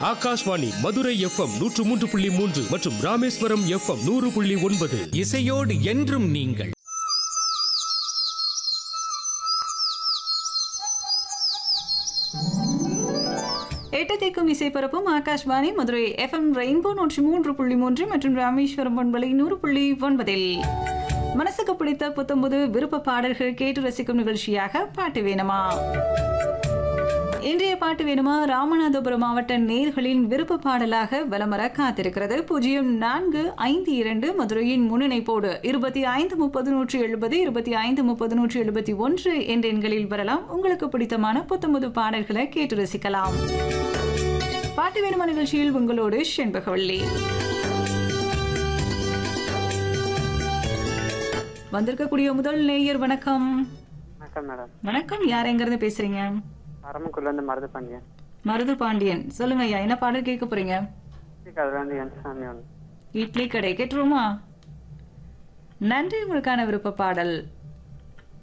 Akashvani Madurai FM நூற்று மூன்று புள்ளி மூன்று மற்றும் ராமேஸ்வரம் எஃப்எம் நூறு புள்ளி ஒன்பது இசையோடு என்றும் நீங்கள் எட்டு திக்கும் இசைப்பரப்பும் ஆகாஷ்வாணி மதுரை எஃப்எம் ரெயின்போ நூற்றி மூன்று புள்ளி மூன்று மற்றும் ராமேஸ்வரம் பண்பலை நூறு புள்ளி ஒன்பதில் மனசுக்கு பிடித்த புத்தம்புது விருப்ப பாடல்கள் கேட்டு ரசிக்கும் நிகழ்ச்சியாக பாட்டு வேணுமா இன்றைய பாட்டு வேணுமா ராமநாதபுரம் மாவட்ட நேர்களின் விருப்ப பாடலாக வலம் வர காத்திருக்கிறது பூஜ்ஜியம் நான்கு ஐந்து இரண்டு மதுரையின் முன்னிணைப்போடு இருபத்தி ஐந்து முப்பது நூற்றி எழுபது இருபத்தி ஐந்து முப்பது நூற்றி எழுபத்தி ஒன்று என்ற எண்களில் வரலாம் உங்களுக்கு பிடித்தமான புத்தம்புது பாடல்களை கேட்டு ரசிக்கலாம் பாட்டு வேணுமா நிகழ்ச்சியில் உங்களோடு செண்பகவள்ளி வந்திருக்கக்கூடிய முதல் நேயர் வணக்கம் வணக்கம் மேடம் வணக்கம் யார் எங்கிருந்து பேசுறீங்க அரமக்குள்ள இருந்து மருது பாண்டியன் மருது பாண்டியன் சொல்லுங்க ஐயா என்ன பாடல் கேட்க போறீங்க அதுல இருந்து என் சாமி ஒன்று இட்லி கடை கேட்டுருமா நன்றி உங்களுக்கான விருப்ப பாடல்